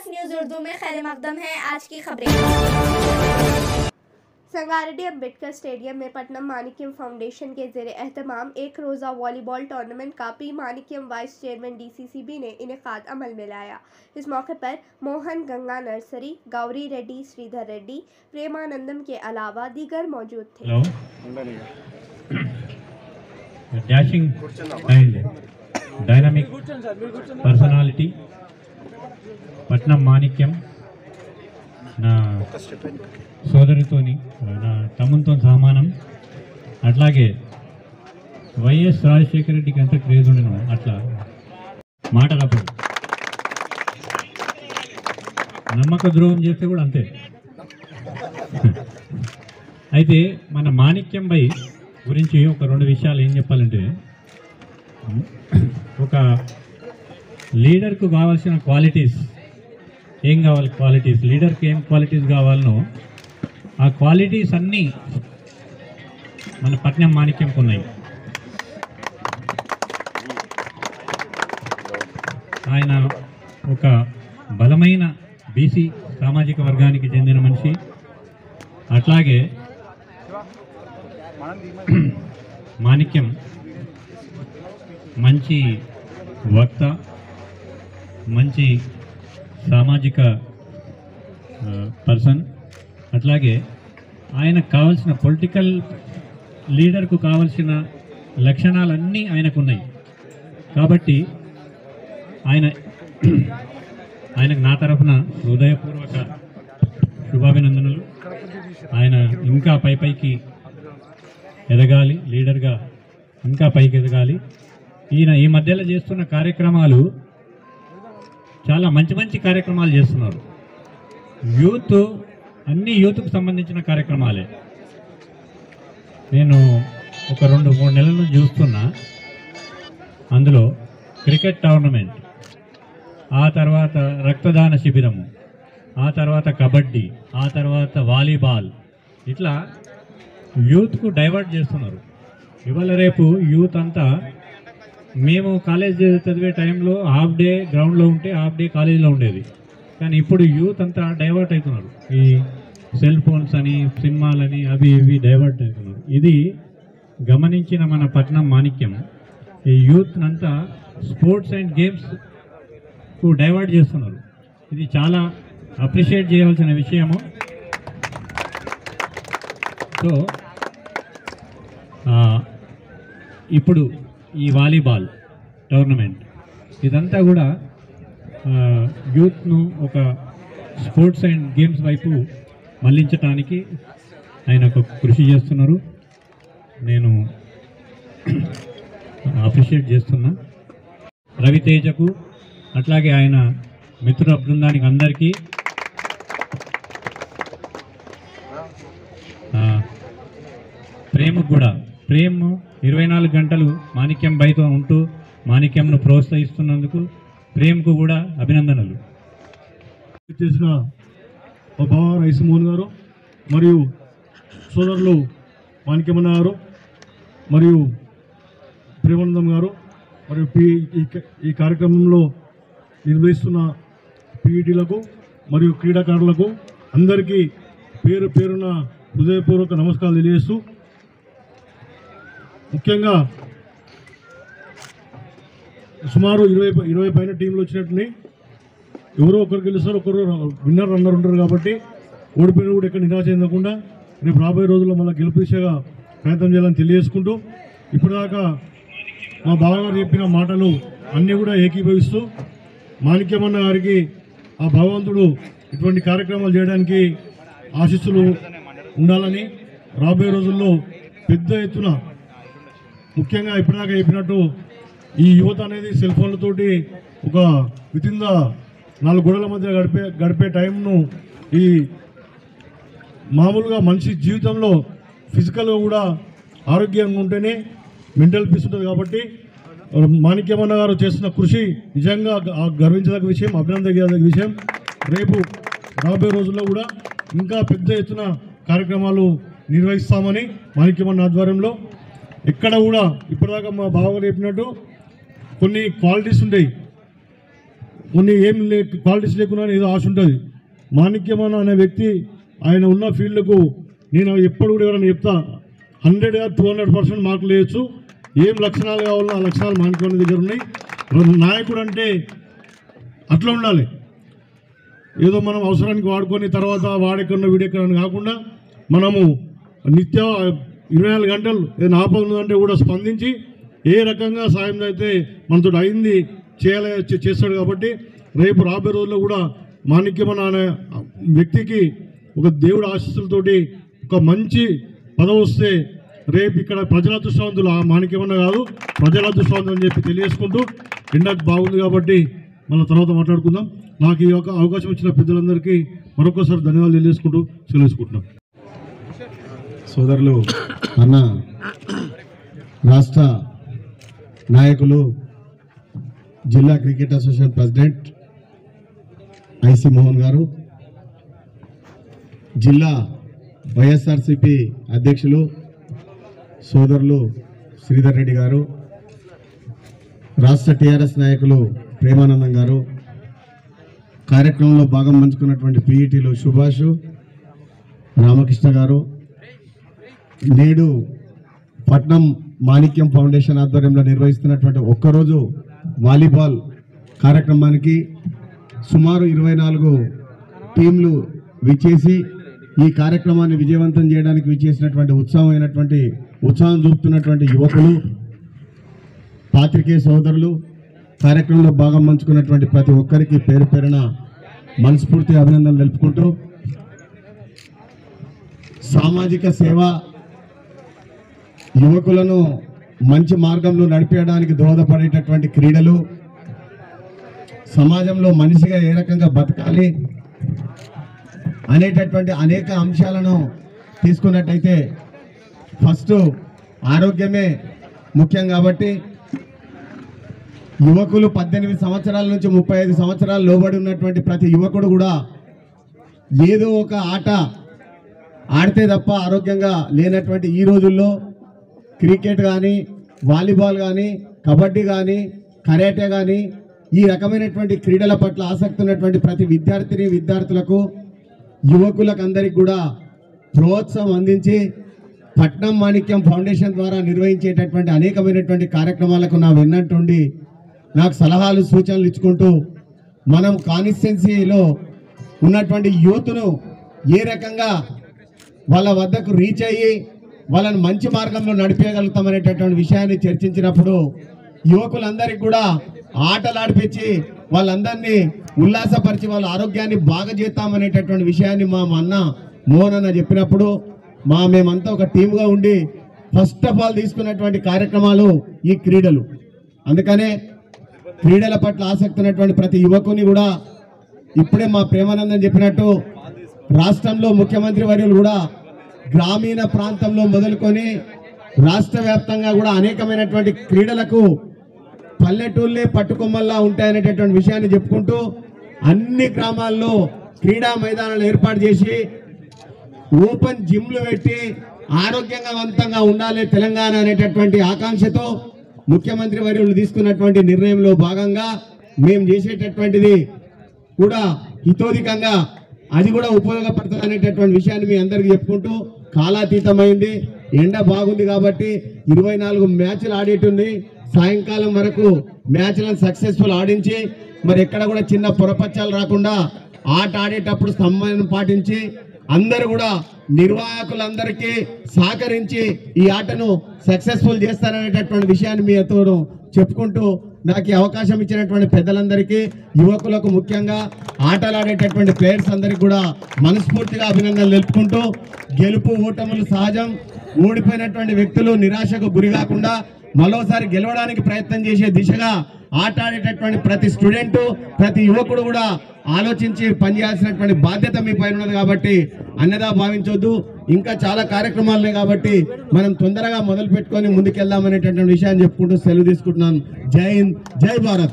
news Urdu में खैर मकदम है आज की खबरें संगारेड्डी अम्बेडकर स्टेडियम में पटनम मानिक्यम फाउंडेशन के जेर एहतमाम एक रोज़ा वॉलीबॉल टूर्नामेंट का P Manikyam vice chairman DCCB ने इनका अमल में लाया इस मौके पर मोहन गंगा नर्सरी गौरी रेड्डी श्रीधर रेड्डी प्रेमानंदम के अलावा दीगर मौजूद थे hello dashing and dynamic personality Patnam Manikyam నా సోదరితోని నా తమ్మునితో సమానం అట్లాగే వైఎస్ రాజశేఖర రెడ్డికి ఎంత క్రేజ్ ఉండను అట్లా మాటలప్పుడు నమ్మక ద్రోహం చేస్తే కూడా అంతే అయితే మన మాణిక్యం బై గురించి ఒక రెండు విషయాలు ఏం చెప్పాలంటే ఒక లీడర్కు కావాల్సిన క్వాలిటీస్ ఏం కావాలి క్వాలిటీస్ లీడర్కి ఏం క్వాలిటీస్ కావాలనో ఆ క్వాలిటీస్ అన్నీ మన పట్నం మాణిక్యంకు ఉన్నాయి ఆయన ఒక బలమైన బీసీ సామాజిక వర్గానికి చెందిన మనిషి అట్లాగే మాణిక్యం మంచి వక్త మంచి సామాజిక పర్సన్ అట్లాగే ఆయనకు కావాల్సిన పొలిటికల్ లీడర్కు కావాల్సిన లక్షణాలన్నీ ఆయనకు ఉన్నాయి కాబట్టి ఆయన ఆయనకు నా తరఫున హృదయపూర్వక శుభాభినందనలు ఆయన ఇంకా పై పైకి ఎదగాలి లీడర్గా ఇంకా పైకి ఎదగాలి ఈయన ఈ మధ్యలో చేస్తున్న కార్యక్రమాలు చాలా మంచి మంచి కార్యక్రమాలు చేస్తున్నారు యూత్ అన్ని యూత్కు సంబంధించిన కార్యక్రమాలే నేను ఒక రెండు మూడు నెలల నుంచి చూస్తున్నా అందులో క్రికెట్ టోర్నమెంట్ ఆ తర్వాత రక్తదాన శిబిరము ఆ తర్వాత కబడ్డీ ఆ తర్వాత వాలీబాల్ ఇట్లా యూత్కు డైవర్ట్ చేస్తున్నారు ఇవాళ రేపు యూత్ అంతా మేము కాలేజ్ చదివే టైంలో హాఫ్ డే గ్రౌండ్లో ఉంటే హాఫ్ డే కాలేజీలో ఉండేది కానీ ఇప్పుడు యూత్ అంతా డైవర్ట్ అవుతున్నారు ఈ సెల్ ఫోన్స్ అని సినిమాలని అవి ఇవి డైవర్ట్ అవుతున్నారు ఇది గమనించిన మన పట్నం మాణిక్యం ఈ యూత్ అంతా స్పోర్ట్స్ అండ్ గేమ్స్కు డైవర్ట్ చేస్తున్నారు ఇది చాలా అప్రిషియేట్ చేయాల్సిన విషయము సో ఆ, ఇప్పుడు ఈ వాలీబాల్ టోర్నమెంట్ ఇదంతా కూడా ఆ, యూత్ను ఒక స్పోర్ట్స్ అండ్ గేమ్స్ వైపు మళ్లించటానికి ఆయన ఒక కృషి చేస్తున్నారు నేను అప్రిషియేట్ చేస్తున్నా రవితేజకు అట్లాగే ఆయన మిత్రుల బృందానికి అందరికీ ఆ, ప్రేమకు కూడా ప్రేమ ఇరవై నాలుగు గంటలు మాణిక్యం బయట ఉంటూ మాణిక్యంను ప్రోత్సహిస్తున్నందుకు ప్రేమకు కూడా అభినందనలు చేసిన మా బావ రైసుమోహన్ గారు మరియు సోదరులు మాణిక్యమన్న గారు మరియు ప్రేమానందం గారు మరియు పి ఈ క- ఈ కార్యక్రమంలో నిర్వహిస్తున్న పీఈటీలకు మరియు క్రీడాకారులకు అందరికీ పేరు పేరున హృదయపూర్వక నమస్కారాలు తెలియజేస్తూ ముఖ్యంగా సుమారు ఇరవై ఇరవై పైన టీంలు వచ్చినట్టున్నాయి ఎవరో ఒకరు గెలుస్తారు ఒకరు విన్నర్ రన్నర్ ఉంటారు కాబట్టి ఓడిపోయిన కూడా ఎక్కడ నిరాశ చెందకుండా రేపు రాబోయే రోజుల్లో మళ్ళీ గెలుపు దిశగా ప్రయత్నం చేయాలని తెలియజేసుకుంటూ ఇప్పటిదాకా మా బావగారు చెప్పిన మాటలు అన్నీ కూడా ఏకీభవిస్తూ మాణిక్యమన్న గారికి ఆ భగవంతుడు ఇటువంటి కార్యక్రమాలు చేయడానికి ఆశీస్సులు ఉండాలని రాబోయే రోజుల్లో పెద్ద ఎత్తున ముఖ్యంగా ఇప్పటిదాకా చెప్పినట్టు ఈ యువత అనేది సెల్ ఫోన్లతోటి ఒక వితిన్ ద నాలుగు గోడల మధ్య గడిపే గడిపే టైంను ఈ మామూలుగా మనిషి జీవితంలో ఫిజికల్గా కూడా ఆరోగ్యంగా ఉంటేనే మెంటల్ పీస్ ఉంటుంది కాబట్టి మాణిక్యమన్న గారు చేస్తున్న కృషి నిజంగా గ- గర్వించదగ్గ విషయం అభినందదగ్గ విషయం రేపు రాబోయే రోజుల్లో కూడా ఇంకా పెద్ద ఎత్తున కార్యక్రమాలు నిర్వహిస్తామని మాణిక్యమన్న ఆధ్వర్యంలో ఎక్కడ కూడా ఇప్పటిదాకా మా బావగారు చెప్పినట్టు కొన్ని క్వాలిటీస్ ఉంటాయి కొన్ని ఏం లే క్వాలిటీస్ లేకున్నా ఏదో ఆశ ఉంటుంది మాణిక్యమన్న అనే వ్యక్తి ఆయన ఉన్న ఫీల్డ్కు నేను ఎప్పుడు కూడా ఎవరైనా చెప్తా హండ్రెడ్ టూ హండ్రెడ్ పర్సెంట్ మార్కులు వేయచ్చు ఏం లక్షణాలు కావాలో ఆ లక్షణాలు మాణిక్యమన్న దగ్గర ఉన్నాయి నాయకుడు అంటే అట్లా ఉండాలి ఏదో మనం అవసరానికి వాడుకొని తర్వాత వాడెక్కడో వీడెక్కడని కాకుండా మనము నిత్యం ఇరవై నాలుగు గంటలు ఏదైనా ఆపద ఉందంటే కూడా స్పందించి ఏ రకంగా సాయం అయితే మనతో అయింది చేయాలి చే- చేస్తాడు కాబట్టి రేపు రాబోయే రోజుల్లో కూడా మాణిక్యమన అనే వ్యక్తికి ఒక దేవుడి ఆశీస్సులతోటి ఒక మంచి పదవి వస్తే రేపు ఇక్కడ ప్రజల అదృష్టవంతులు ఆ మాణిక్యమన్న కాదు ప్రజల అదృష్టవంతులు అని చెప్పి తెలియజేసుకుంటూ ఎండకు బాగుంది కాబట్టి మన తర్వాత మాట్లాడుకుందాం నాకు ఈ యొక్క అవకాశం ఇచ్చిన పెద్దలందరికీ మరొకసారి ధన్యవాదాలు తెలియజేసుకుంటూ సెలవుకుంటున్నాం సోదరులు అన్న రాష్ట్ర నాయకులు జిల్లా cricket association president I C గారు జిల్లా వైఎస్ఆర్సిపి అధ్యక్షులు సోదరులు శ్రీధర్ రెడ్డి గారు రాష్ట్ర టీఆర్ఎస్ నాయకులు ప్రేమానందం గారు కార్యక్రమంలో భాగం పంచుకున్నటువంటి పీఈటీలు సుభాష్ రామకృష్ణ గారు నేడు పట్నం మాణిక్యం ఫౌండేషన్ ఆధ్వర్యంలో నిర్వహిస్తున్నటువంటి ఒక్కరోజు వాలీబాల్ కార్యక్రమానికి సుమారు ఇరవై నాలుగు టీంలు విచ్చేసి ఈ కార్యక్రమాన్ని విజయవంతం చేయడానికి విచ్చేసినటువంటి ఉత్సాహమైనటువంటి ఉత్సాహం చూపుతున్నటువంటి యువకులు పాత్రికేయ సోదరులు కార్యక్రమంలో భాగం పంచుకున్నటువంటి ప్రతి ఒక్కరికి పేరు పేరున మనస్ఫూర్తి అభినందనలు తెలుపుకుంటూ సామాజిక సేవ యువకులను మంచి మార్గంలో నడిపేయడానికి దోహదపడేటటువంటి క్రీడలు సమాజంలో మనిషిగా ఏ రకంగా బతకాలి అనేటటువంటి అనేక అంశాలను తీసుకున్నట్టయితే ఫస్ట్ ఆరోగ్యమే ముఖ్యం కాబట్టి యువకులు పద్దెనిమిది సంవత్సరాల నుంచి ముప్పై ఐదు సంవత్సరాలు లోబడి ఉన్నటువంటి ప్రతి యువకుడు కూడా ఏదో ఒక ఆట ఆడితే తప్ప ఆరోగ్యంగా లేనటువంటి ఈ రోజుల్లో క్రికెట్ కానీ వాలీబాల్ కానీ కబడ్డీ కానీ కరాటే కానీ ఈ రకమైనటువంటి క్రీడల పట్ల ఆసక్తి ఉన్నటువంటి ప్రతి విద్యార్థిని విద్యార్థులకు యువకులకు అందరికి కూడా ప్రోత్సాహం అందించి పట్నం మాణిక్యం ఫౌండేషన్ ద్వారా నిర్వహించేటటువంటి అనేకమైనటువంటి కార్యక్రమాలకు నా వెన్నట్టుండి నాకు సలహాలు సూచనలు ఇచ్చుకుంటూ మనం కాన్స్టిట్యున్సీలో ఉన్నటువంటి యూత్ను ఏ రకంగా వాళ్ళ వద్దకు రీచ్ అయ్యి వాళ్ళని మంచి మార్గంలో నడిపేయగలుగుతామనేటటువంటి విషయాన్ని చర్చించినప్పుడు యువకులందరికీ కూడా ఆటలు ఆడిపించి వాళ్ళందరినీ ఉల్లాసపరిచి వాళ్ళ ఆరోగ్యాన్ని బాగా చేస్తామనేటటువంటి విషయాన్ని మా అన్న మోహన్ అన్న చెప్పినప్పుడు మా మేమంతా ఒక టీమ్గా ఉండి ఫస్ట్ ఆఫ్ ఆల్ తీసుకున్నటువంటి కార్యక్రమాలు ఈ క్రీడలు అందుకనే క్రీడల పట్ల ఆసక్తి ఉన్నటువంటి ప్రతి యువకుని కూడా ఇప్పుడే మా ప్రేమానందం చెప్పినట్టు రాష్ట్రంలో ముఖ్యమంత్రి వర్యులు కూడా గ్రామీణ ప్రాంతంలో మొదలుకొని రాష్ట్ర వ్యాప్తంగా కూడా అనేకమైనటువంటి క్రీడలకు పల్లెటూళ్ళే పట్టుకొమ్మల్లా ఉంటాయనేటటువంటి విషయాన్ని చెప్పుకుంటూ అన్ని గ్రామాల్లో క్రీడా మైదానాలు ఏర్పాటు చేసి ఓపెన్ జిమ్లు పెట్టి ఆరోగ్యవంతంగా ఉండాలి తెలంగాణ అనేటటువంటి ఆకాంక్షతో ముఖ్యమంత్రి వర్యులు తీసుకున్నటువంటి నిర్ణయంలో భాగంగా మేము చేసేటటువంటిది కూడా హితోధికంగా అది కూడా ఉపయోగపడుతుంది అనేటటువంటి విషయాన్ని మీ అందరికీ చెప్పుకుంటూ కాలాతీతమైంది ఎండ బాగుంది కాబట్టి ఇరవై నాలుగు మ్యాచ్లు ఆడేటుంది సాయంకాలం వరకు మ్యాచ్లను సక్సెస్ఫుల్ ఆడించి మరి ఎక్కడ కూడా చిన్న పొరపచ్చాలు రాకుండా ఆట ఆడేటప్పుడు సమయం పాటించి అందరూ కూడా నిర్వాహకులందరికీ సహకరించి ఈ ఆటను సక్సెస్ఫుల్ చేస్తారనేటటువంటి విషయాన్ని మీ ఎత్తు చెప్పుకుంటూ నాకు ఈ అవకాశం ఇచ్చినటువంటి పెద్దలందరికీ యువకులకు ముఖ్యంగా ఆటలాడేటటువంటి ప్లేయర్స్ అందరికీ కూడా మనస్ఫూర్తిగా అభినందనలు తెలుపుకుంటూ గెలుపు ఓటములు సహజం ఓడిపోయినటువంటి వ్యక్తులు నిరాశకు గురి కాకుండా మరోసారి గెలవడానికి ప్రయత్నం చేసే దిశగా ఆట ఆడేటటువంటి ప్రతి స్టూడెంట్ ప్రతి యువకుడు కూడా ఆలోచించి పనిచేయాల్సినటువంటి బాధ్యత మీ పైన ఉన్నది కాబట్టి అన్నదా భావించొద్దు ఇంకా చాలా కార్యక్రమాలు ఉన్నాయి కాబట్టి మనం తొందరగా మొదలు పెట్టుకొని ముందుకెళ్దామనేటటువంటి విషయాన్ని చెప్పుకుంటూ సెలవు తీసుకుంటున్నాను జై హింద్ జై భారత్